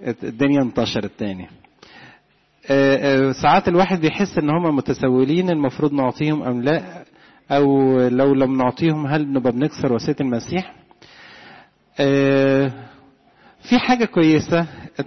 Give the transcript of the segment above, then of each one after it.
الدنيا انتشرت تاني آه، آه، ساعات الواحد بيحس ان هم متسولين المفروض نعطيهم ام لا او لو لم نعطيهم هل نبقى بنكسر وصيه المسيح آه، في حاجه كويسه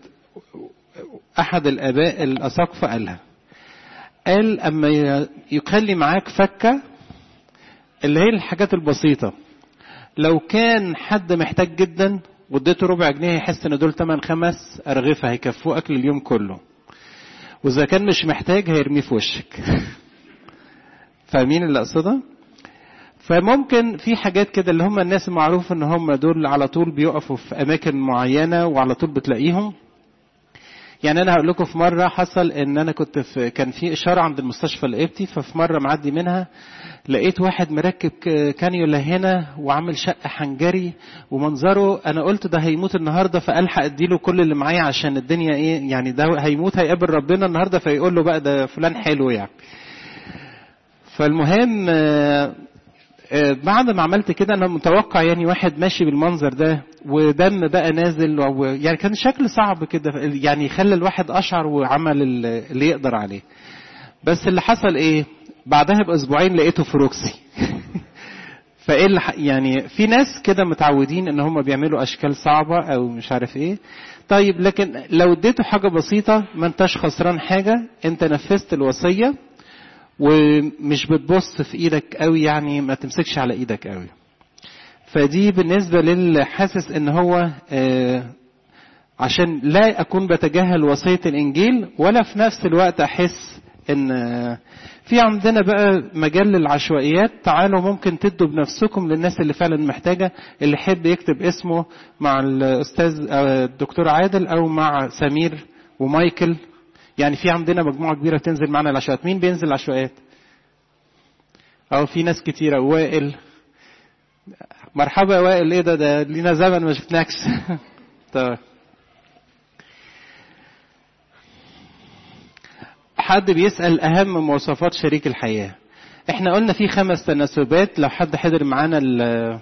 احد الاباء الاساقفه قالها قال اما يخلي معاك فكه اللي هي الحاجات البسيطه لو كان حد محتاج جدا واديته ربع جنيه يحس ان دول تمن خمس ارغفه هيكفوه اكل اليوم كله واذا كان مش محتاج هيرميه في وشك فاهمين اللي اقصده فممكن في حاجات كده اللي هم الناس المعروف ان هم دول على طول بيقفوا في اماكن معينه وعلى طول بتلاقيهم يعني انا هقول لكم في مره حصل ان انا كنت في كان في اشاره عند المستشفى القبطي ففي مره معدي منها لقيت واحد مركب ك- كانيولا هنا وعامل شقه حنجري ومنظره انا قلت ده هيموت النهارده فالحق اديله كل اللي معايا عشان الدنيا ايه يعني ده هيموت هيقابل ربنا النهارده فيقول له بقى ده فلان حلو يعني فالمهم آه، آه، بعد ما عملت كده انا متوقع يعني واحد ماشي بالمنظر ده ودم بقى نازل و... يعني كان شكل صعب كده يعني خلى الواحد اشعر وعمل ال- اللي يقدر عليه بس اللي حصل ايه بعدها باسبوعين لقيته في روكسي فايه اللي ح- يعني في ناس كده متعودين ان هم بيعملوا اشكال صعبه او مش عارف ايه طيب لكن لو اديته حاجه بسيطه ما انتش خسران حاجه انت نفذت الوصيه ومش بتبص في ايدك قوي يعني ما تمسكش على ايدك قوي فدي بالنسبة للي حاسس ان هو آه، عشان لا اكون بتجاهل وصية الانجيل ولا في نفس الوقت احس ان آه، في عندنا بقى مجال للعشوائيات تعالوا ممكن تدوا بنفسكم للناس اللي فعلا محتاجة اللي يحب يكتب اسمه مع الاستاذ آه، الدكتور عادل او مع سمير ومايكل يعني في عندنا مجموعة كبيرة تنزل معنا العشوائيات مين بينزل العشوائيات او في ناس كتيرة وائل مرحبا يا وائل ايه ده ده لينا زمن ما شفناكش طيب حد بيسأل أهم مواصفات شريك الحياة احنا قلنا في خمس تناسبات لو حد حضر معانا ال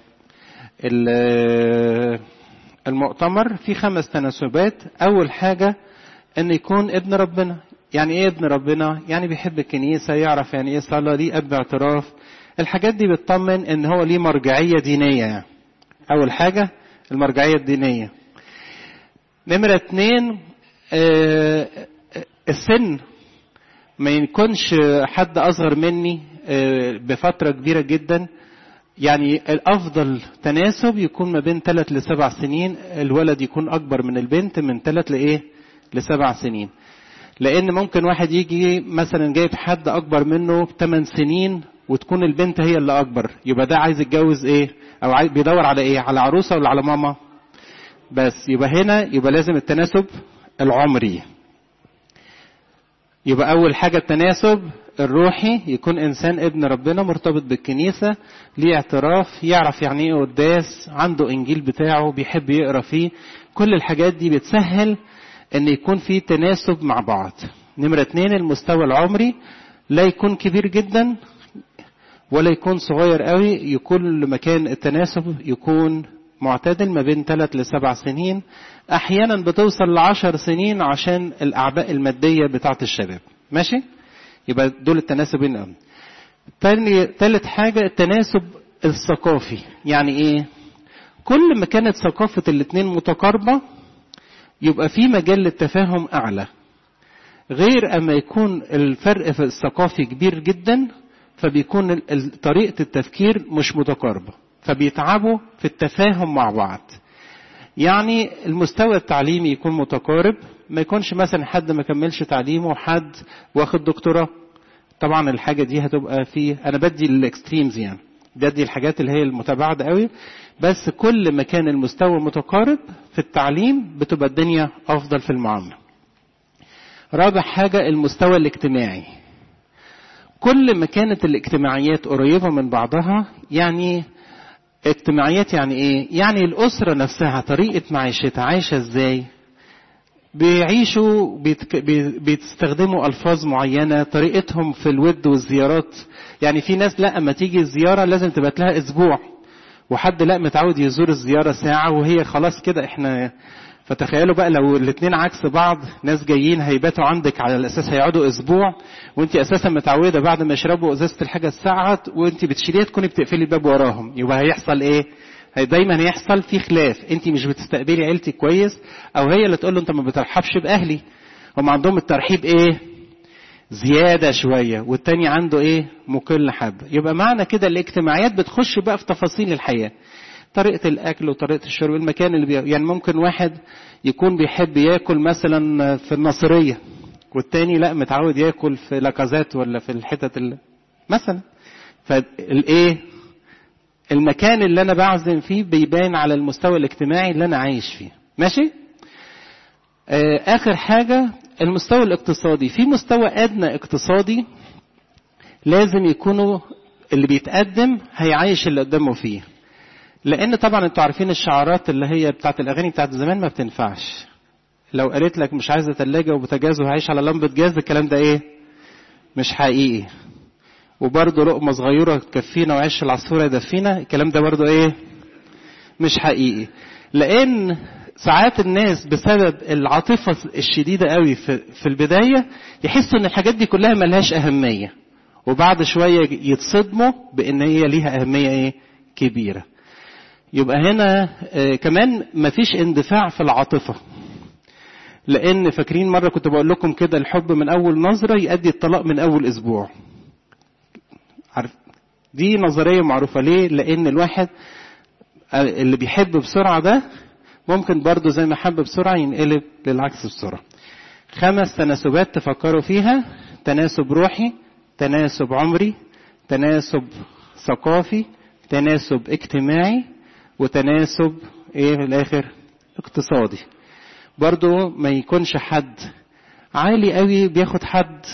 ال المؤتمر في خمس تناسبات أول حاجة إن يكون ابن ربنا يعني إيه ابن ربنا؟ يعني بيحب الكنيسة يعرف يعني إيه صلاة ليه أب اعتراف الحاجات دي بتطمن إن هو ليه مرجعية دينية يعني. أول حاجة المرجعية الدينية نمرة اتنين آه، السن ما يكونش حد أصغر مني آه، بفترة كبيرة جدا يعني الأفضل تناسب يكون ما بين ثلاث لسبع سنين الولد يكون أكبر من البنت من ثلاث لإيه لسبع سنين لأن ممكن واحد يجي مثلا جايب حد أكبر منه بثمان سنين وتكون البنت هي اللي أكبر يبقى ده عايز يتجوز إيه أو عايز بيدور على إيه على عروسة ولا على ماما بس يبقى هنا يبقى لازم التناسب العمري يبقى أول حاجة التناسب الروحي يكون إنسان ابن ربنا مرتبط بالكنيسة ليه اعتراف يعرف يعني إيه قداس عنده إنجيل بتاعه بيحب يقرأ فيه كل الحاجات دي بتسهل إن يكون في تناسب مع بعض نمرة اتنين المستوى العمري لا يكون كبير جدا ولا يكون صغير قوي يكون مكان التناسب يكون معتدل ما بين ثلاث لسبع سنين احيانا بتوصل لعشر سنين عشان الاعباء الماديه بتاعه الشباب ماشي يبقى دول التناسبين الامن تاني تالت حاجه التناسب الثقافي يعني ايه كل ما كانت ثقافه الاتنين متقاربه يبقى في مجال للتفاهم اعلى غير اما يكون الفرق في الثقافي كبير جدا فبيكون ال- ال- طريقه التفكير مش متقاربه فبيتعبوا في التفاهم مع بعض يعني المستوى التعليمي يكون متقارب ما يكونش مثلا حد ما كملش تعليمه وحد واخد دكتوراه طبعا الحاجة دي هتبقى في أنا بدي الإكستريمز يعني بدي الحاجات اللي هي المتباعدة قوي بس كل ما كان المستوى متقارب في التعليم بتبقى الدنيا أفضل في المعاملة رابع حاجة المستوى الاجتماعي كل ما كانت الاجتماعيات قريبة من بعضها يعني اجتماعيات يعني ايه؟ يعني الأسرة نفسها طريقة معيشتها عايشة ازاي؟ بيعيشوا بيتك... بي- بيستخدموا ألفاظ معينة طريقتهم في الود والزيارات يعني في ناس لا اما تيجي الزيارة لازم تبات لها أسبوع وحد لا متعود يزور الزيارة ساعة وهي خلاص كده احنا فتخيلوا بقى لو الاثنين عكس بعض ناس جايين هيباتوا عندك على الاساس هيقعدوا اسبوع وانت اساسا متعوده بعد ما يشربوا ازازه الحاجه الساعه وانت بتشيليها تكوني بتقفلي الباب وراهم يبقى هيحصل ايه؟ هي دايما هيحصل في خلاف انت مش بتستقبلي عيلتي كويس او هي اللي تقول له انت ما بترحبش باهلي هم عندهم الترحيب ايه؟ زياده شويه والتاني عنده ايه؟ مقل حبه يبقى معنى كده الاجتماعيات بتخش بقى في تفاصيل الحياه طريقة الأكل وطريقة الشرب المكان اللي بي... يعني ممكن واحد يكون بيحب ياكل مثلا في الناصرية والتاني لا متعود ياكل في لاكازات ولا في الحتت اللي مثلا فالايه المكان اللي انا بعزم فيه بيبان على المستوى الاجتماعي اللي انا عايش فيه ماشي آه اخر حاجة المستوى الاقتصادي في مستوى ادنى اقتصادي لازم يكونوا اللي بيتقدم هيعيش اللي قدامه فيه لان طبعا انتوا عارفين الشعارات اللي هي بتاعت الاغاني بتاعت زمان ما بتنفعش لو قالت لك مش عايزه ثلاجه وبوتاجاز وهعيش على لمبه جاز الكلام ده ايه مش حقيقي وبرضه لقمه صغيره تكفينا وعيش العصفوره يدفينا الكلام ده برضه ايه مش حقيقي لان ساعات الناس بسبب العاطفه الشديده قوي في, في البدايه يحسوا ان الحاجات دي كلها ملهاش اهميه وبعد شويه يتصدموا بان هي ليها اهميه ايه كبيره يبقى هنا آه كمان مفيش اندفاع في العاطفة لأن فاكرين مرة كنت بقول لكم كده الحب من أول نظرة يؤدي الطلاق من أول أسبوع عارف دي نظرية معروفة ليه لأن الواحد اللي بيحب بسرعة ده ممكن برضه زي ما حب بسرعة ينقلب للعكس بسرعة خمس تناسبات تفكروا فيها تناسب روحي تناسب عمري تناسب ثقافي تناسب اجتماعي وتناسب ايه في الاخر اقتصادي برضو ما يكونش حد عالي قوي بياخد حد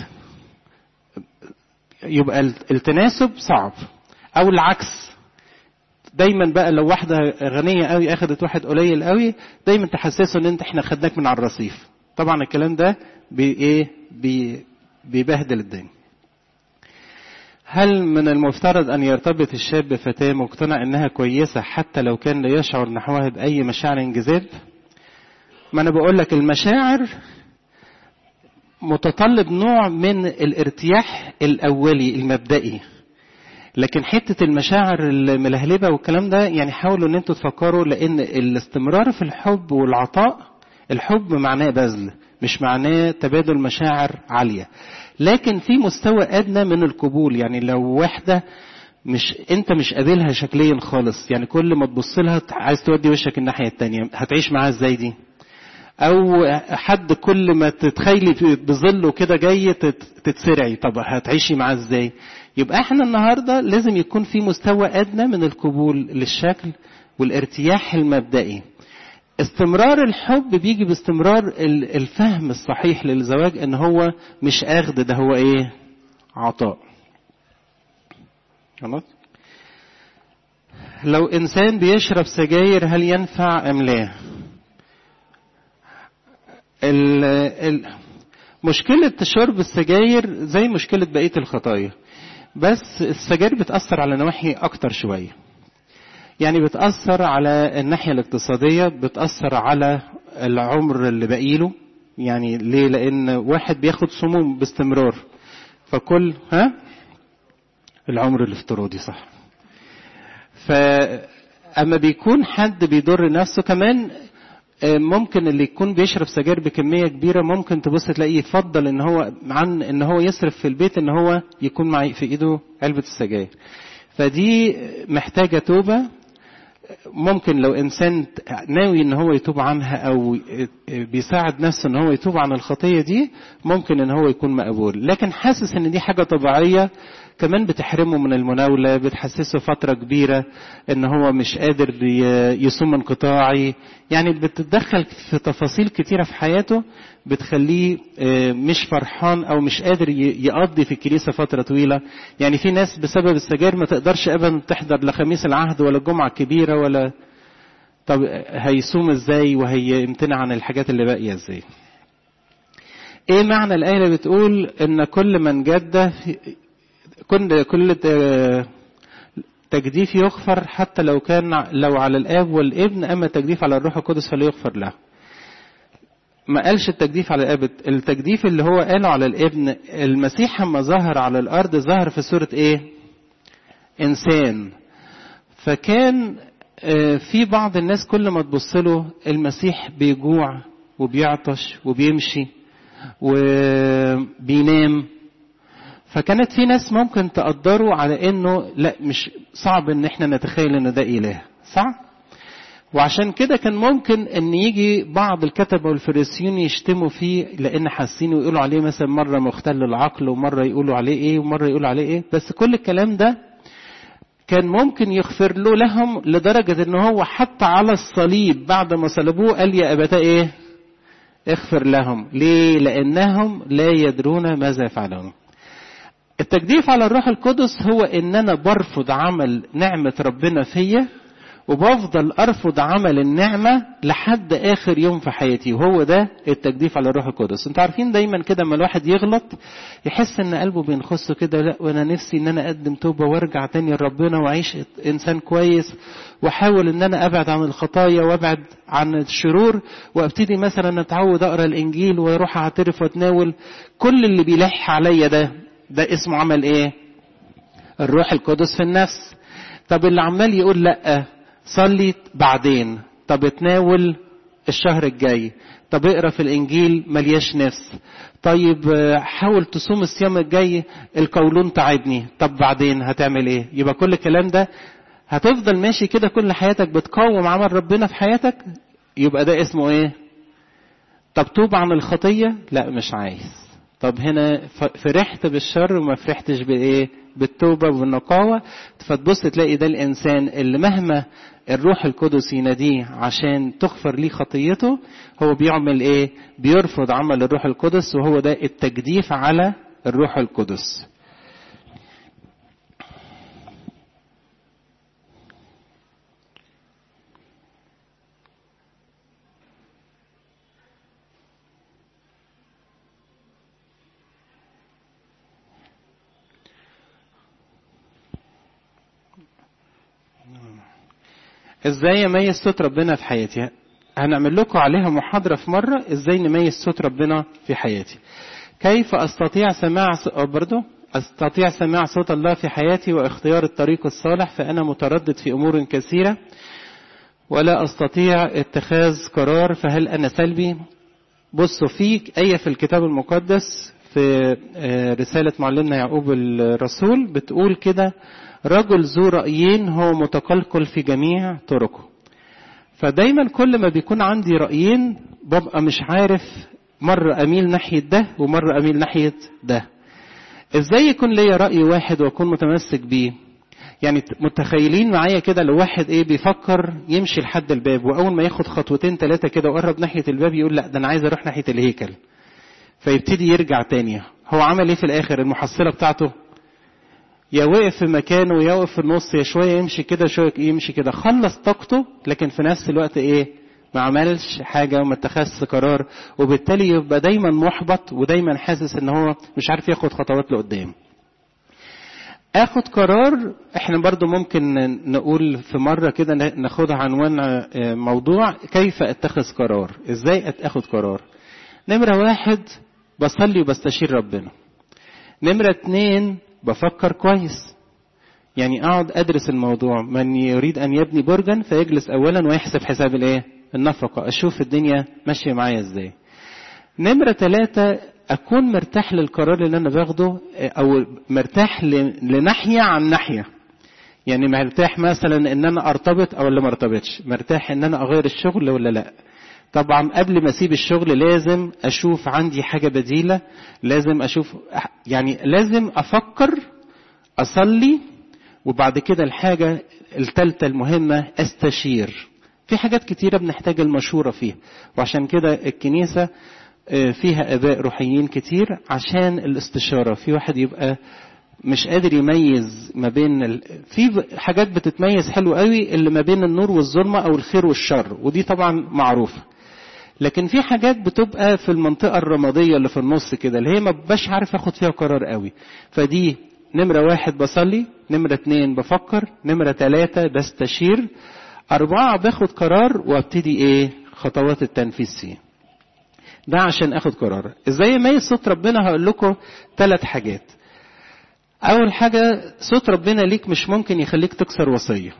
يبقى التناسب صعب او العكس دايما بقى لو واحده غنيه قوي اخذت واحد قليل قوي دايما تحسسه ان انت احنا خدناك من على الرصيف طبعا الكلام ده بي ايه بي بيبهدل الدنيا هل من المفترض أن يرتبط الشاب بفتاة مقتنع أنها كويسة حتى لو كان لا يشعر نحوها بأي مشاعر انجذاب؟ ما أنا بقول لك المشاعر متطلب نوع من الارتياح الأولي المبدئي لكن حتة المشاعر الملهلبة والكلام ده يعني حاولوا ان انتوا تفكروا لان الاستمرار في الحب والعطاء الحب معناه بذل مش معناه تبادل مشاعر عالية لكن في مستوى ادنى من القبول يعني لو واحده مش انت مش قابلها شكليا خالص يعني كل ما تبص لها عايز تودي وشك الناحيه التانية هتعيش معاها ازاي دي او حد كل ما تتخيلي بظله كده جاي تتسرعي طب هتعيشي معاه ازاي يبقى احنا النهارده لازم يكون في مستوى ادنى من القبول للشكل والارتياح المبدئي استمرار الحب بيجي باستمرار الفهم الصحيح للزواج ان هو مش اخذ ده هو ايه عطاء خلاص لو انسان بيشرب سجاير هل ينفع ام لا ال ال مشكلة شرب السجاير زي مشكلة بقية الخطايا بس السجاير بتأثر على نواحي أكتر شوية يعني بتأثر على الناحية الاقتصادية بتأثر على العمر اللي باقيله يعني ليه لأن واحد بياخد سموم باستمرار فكل ها العمر الافتراضي صح فأما بيكون حد بيضر نفسه كمان ممكن اللي يكون بيشرب سجاير بكميه كبيره ممكن تبص تلاقيه يفضل ان هو عن ان هو يصرف في البيت ان هو يكون مع في ايده علبه السجاير فدي محتاجه توبه ممكن لو انسان ناوي ان هو يتوب عنها او بيساعد نفسه ان هو يتوب عن الخطيه دي ممكن ان هو يكون مقبول لكن حاسس ان دي حاجه طبيعيه كمان بتحرمه من المناولة بتحسسه فترة كبيرة ان هو مش قادر يصوم انقطاعي يعني بتتدخل في تفاصيل كتيرة في حياته بتخليه مش فرحان او مش قادر يقضي في الكنيسة فترة طويلة يعني في ناس بسبب السجاير ما تقدرش ابدا تحضر لخميس العهد ولا الجمعة الكبيرة ولا طب هيصوم ازاي وهيمتنع عن الحاجات اللي باقية ازاي ايه معنى الآية اللي بتقول ان كل من جد كل كل تجديف يغفر حتى لو كان لو على الاب والابن اما التجديف على الروح القدس فلا يغفر له ما قالش التجديف على الاب التجديف اللي هو قاله على الابن المسيح لما ظهر على الارض ظهر في صوره ايه انسان فكان في بعض الناس كل ما تبص له المسيح بيجوع وبيعطش وبيمشي وبينام فكانت في ناس ممكن تقدروا على انه لا مش صعب ان احنا نتخيل ان ده اله صح وعشان كده كان ممكن ان يجي بعض الكتبة والفريسيون يشتموا فيه لان حاسين ويقولوا عليه مثلا مرة مختل العقل ومرة يقولوا عليه ايه ومرة يقولوا عليه ايه بس كل الكلام ده كان ممكن يغفر له لهم لدرجة ان هو حتى على الصليب بعد ما صلبوه قال يا ابتاه ايه اغفر لهم ليه لانهم لا يدرون ماذا يفعلون التجديف على الروح القدس هو ان انا برفض عمل نعمة ربنا فيا وبفضل ارفض عمل النعمة لحد اخر يوم في حياتي وهو ده التجديف على الروح القدس انتوا عارفين دايما كده لما الواحد يغلط يحس ان قلبه بينخصه كده لا وانا نفسي ان انا اقدم توبة وارجع تاني لربنا واعيش انسان كويس واحاول ان انا ابعد عن الخطايا وابعد عن الشرور وابتدي مثلا اتعود اقرا الانجيل واروح اعترف واتناول كل اللي بيلح عليا ده ده اسمه عمل ايه الروح القدس في النفس طب اللي عمال يقول لا صلي بعدين طب اتناول الشهر الجاي طب اقرا في الانجيل ملياش نفس طيب حاول تصوم الصيام الجاي القولون تعبني طب بعدين هتعمل ايه يبقى كل الكلام ده هتفضل ماشي كده كل حياتك بتقاوم عمل ربنا في حياتك يبقى ده اسمه ايه طب توب عن الخطيه لا مش عايز طب هنا فرحت بالشر وما فرحتش بايه بالتوبه والنقاوه فتبص تلاقي ده الانسان اللي مهما الروح القدس يناديه عشان تغفر ليه خطيته هو بيعمل ايه بيرفض عمل الروح القدس وهو ده التجديف على الروح القدس ازاي اميز صوت ربنا في حياتي هنعمل لكم عليها محاضرة في مرة ازاي نميز صوت ربنا في حياتي كيف استطيع سماع برضو استطيع سماع صوت الله في حياتي واختيار الطريق الصالح فانا متردد في امور كثيرة ولا استطيع اتخاذ قرار فهل انا سلبي بصوا في آية في الكتاب المقدس في رسالة معلمنا يعقوب الرسول بتقول كده رجل ذو رأيين هو متقلقل في جميع طرقه فدايما كل ما بيكون عندي رأيين ببقى مش عارف مرة أميل ناحية ده ومرة أميل ناحية ده ازاي يكون ليا رأي واحد واكون متمسك بيه يعني متخيلين معايا كده لو واحد ايه بيفكر يمشي لحد الباب واول ما ياخد خطوتين ثلاثه كده وقرب ناحيه الباب يقول لا ده انا عايز اروح ناحيه الهيكل فيبتدي يرجع تاني هو عمل ايه في الاخر المحصله بتاعته يا وقف في مكانه يا وقف في النص يا شويه يمشي كده شويه يمشي كده خلص طاقته لكن في نفس الوقت ايه ما عملش حاجه وما اتخذش قرار وبالتالي يبقى دايما محبط ودايما حاسس ان هو مش عارف ياخد خطوات لقدام اخد قرار احنا برضو ممكن نقول في مرة كده ناخدها عنوان موضوع كيف اتخذ قرار ازاي اخد قرار نمرة واحد بصلي وبستشير ربنا نمرة اتنين بفكر كويس يعني اقعد ادرس الموضوع من يريد ان يبني برجا فيجلس اولا ويحسب حساب الايه النفقة اشوف الدنيا ماشية معايا ازاي نمرة ثلاثة اكون مرتاح للقرار اللي انا باخده او مرتاح لناحيه عن ناحيه يعني مرتاح مثلا ان انا ارتبط او اللي ما ارتبطش مرتاح ان انا اغير الشغل ولا لا طبعا قبل ما اسيب الشغل لازم اشوف عندي حاجه بديله لازم اشوف يعني لازم افكر اصلي وبعد كده الحاجه الثالثه المهمه استشير في حاجات كتيره بنحتاج المشوره فيها وعشان كده الكنيسه فيها اباء روحيين كتير عشان الاستشاره في واحد يبقى مش قادر يميز ما بين ال... في حاجات بتتميز حلو قوي اللي ما بين النور والظلمه او الخير والشر ودي طبعا معروفه لكن في حاجات بتبقى في المنطقه الرماديه اللي في النص كده اللي هي ما ببقاش عارف اخد فيها قرار قوي فدي نمرة واحد بصلي نمرة اتنين بفكر نمرة تلاتة بستشير أربعة باخد قرار وابتدي إيه خطوات التنفيذ فيه ده عشان اخد قرار ازاي اميز صوت ربنا هقول لكم ثلاث حاجات اول حاجه صوت ربنا ليك مش ممكن يخليك تكسر وصيه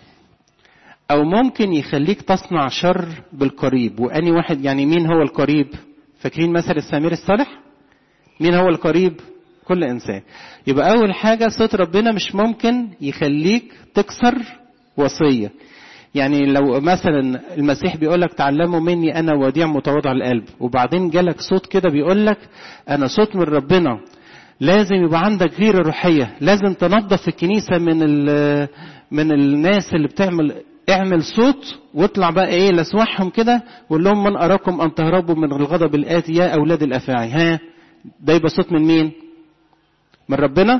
او ممكن يخليك تصنع شر بالقريب واني واحد يعني مين هو القريب فاكرين مثل السمير الصالح مين هو القريب كل انسان يبقى اول حاجه صوت ربنا مش ممكن يخليك تكسر وصيه يعني لو مثلا المسيح بيقول لك تعلموا مني انا وديع متواضع القلب وبعدين جالك صوت كده بيقول لك انا صوت من ربنا لازم يبقى عندك غيره روحيه لازم تنظف الكنيسه من من الناس اللي بتعمل اعمل صوت واطلع بقى ايه لسوحهم كده وقول لهم من اراكم ان تهربوا من الغضب الاتي يا اولاد الافاعي ها ده يبقى صوت من مين من ربنا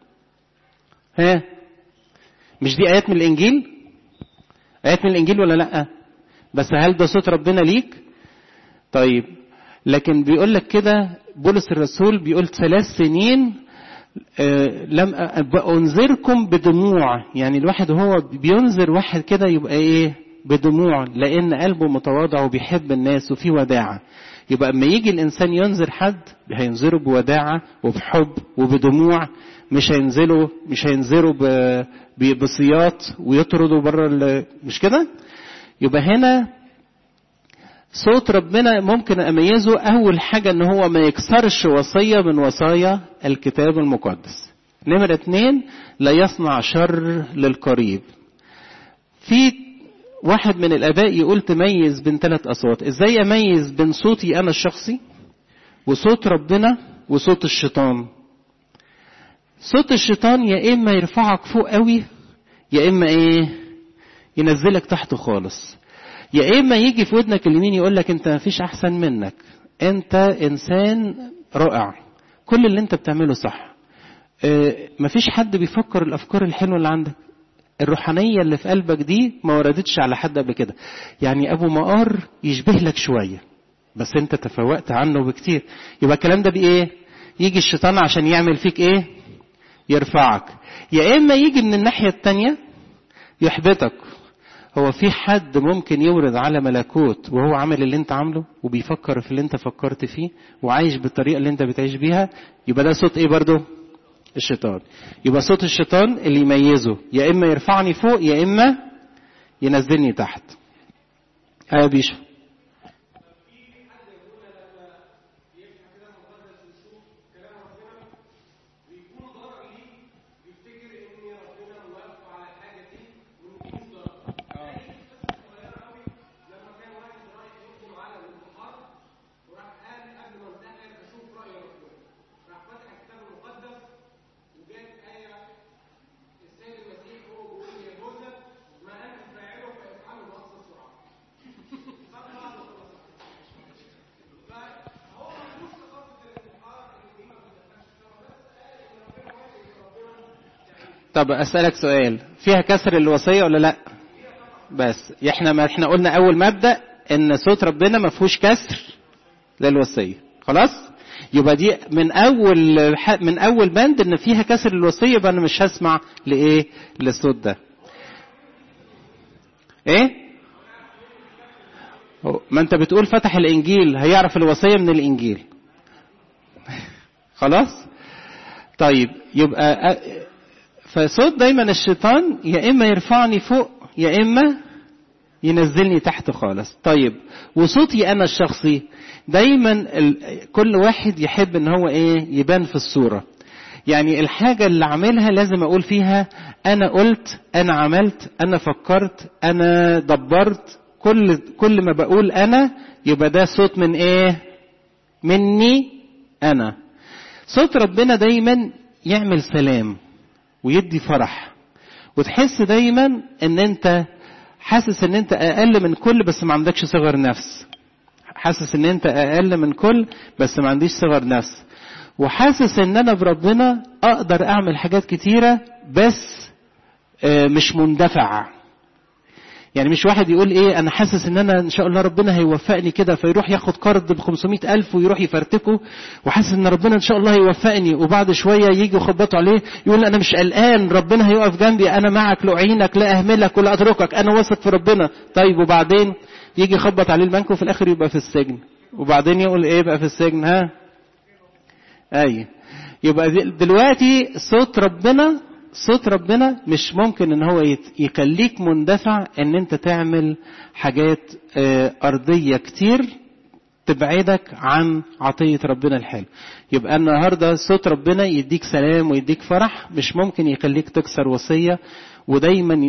ها مش دي ايات من الانجيل ايات من الانجيل ولا لا بس هل ده صوت ربنا ليك طيب لكن بيقول لك كده بولس الرسول بيقول ثلاث سنين آه لم انذركم بدموع يعني الواحد هو بينذر واحد كده يبقى ايه بدموع لان قلبه متواضع وبيحب الناس وفي وداعه يبقى اما يجي الانسان ينذر حد هينذره بوداعه وبحب وبدموع مش هينزله مش هينذره بصياط ويطرده بره مش كده يبقى هنا صوت ربنا ممكن اميزه اول حاجه ان هو ما يكسرش وصيه من وصايا الكتاب المقدس نمرة اتنين لا يصنع شر للقريب في واحد من الاباء يقول تميز بين ثلاث اصوات ازاي اميز بين صوتي انا الشخصي وصوت ربنا وصوت الشيطان صوت الشيطان يا اما يرفعك فوق قوي يا اما ايه ينزلك تحت خالص يا اما يجي في ودنك اليمين يقول لك انت مفيش احسن منك انت انسان رائع كل اللي انت بتعمله صح اه مفيش حد بيفكر الافكار الحلوه اللي عندك الروحانيه اللي في قلبك دي ما وردتش على حد قبل كده يعني ابو مقار يشبه لك شويه بس انت تفوقت عنه بكتير يبقى الكلام ده بايه يجي الشيطان عشان يعمل فيك ايه يرفعك يا اما يجي من الناحيه التانيه يحبطك هو في حد ممكن يورد على ملكوت وهو عامل اللي انت عامله وبيفكر في اللي انت فكرت فيه وعايش بالطريقه اللي انت بتعيش بيها يبقى ده صوت ايه برضه الشيطان يبقى صوت الشيطان اللي يميزه يا اما يرفعني فوق يا اما ينزلني تحت اه بيشو طب اسالك سؤال فيها كسر الوصيه ولا لا بس احنا ما احنا قلنا اول مبدا ان صوت ربنا ما فيهوش كسر للوصيه خلاص يبقى دي من اول من اول بند ان فيها كسر الوصيه يبقى انا مش هسمع لايه للصوت ده ايه ما انت بتقول فتح الانجيل هيعرف الوصيه من الانجيل خلاص طيب يبقى فصوت دايما الشيطان يا اما يرفعني فوق يا اما ينزلني تحت خالص طيب وصوتي انا الشخصي دايما كل واحد يحب ان هو ايه يبان في الصوره يعني الحاجة اللي عاملها لازم أقول فيها أنا قلت أنا عملت أنا فكرت أنا دبرت كل كل ما بقول أنا يبقى ده صوت من إيه؟ مني أنا. صوت ربنا دايما يعمل سلام ويدي فرح وتحس دايما ان انت حاسس ان انت اقل من كل بس ما عندكش صغر نفس حاسس ان انت اقل من كل بس ما عنديش صغر نفس وحاسس ان انا بربنا اقدر اعمل حاجات كتيره بس مش مندفع يعني مش واحد يقول ايه انا حاسس ان انا ان شاء الله ربنا هيوفقني كده فيروح ياخد قرض ب 500 الف ويروح يفرتكه وحاسس ان ربنا ان شاء الله هيوفقني وبعد شويه يجي يخبطوا عليه يقول انا مش قلقان ربنا هيقف جنبي انا معك لاعينك لا اهملك ولا اتركك انا واثق في ربنا طيب وبعدين يجي يخبط عليه البنك وفي الاخر يبقى في السجن وبعدين يقول ايه بقى في السجن ها اي يبقى دلوقتي صوت ربنا صوت ربنا مش ممكن ان هو يخليك مندفع ان انت تعمل حاجات ارضيه كتير تبعدك عن عطية ربنا الحلو يبقى النهاردة صوت ربنا يديك سلام ويديك فرح مش ممكن يخليك تكسر وصية ودايما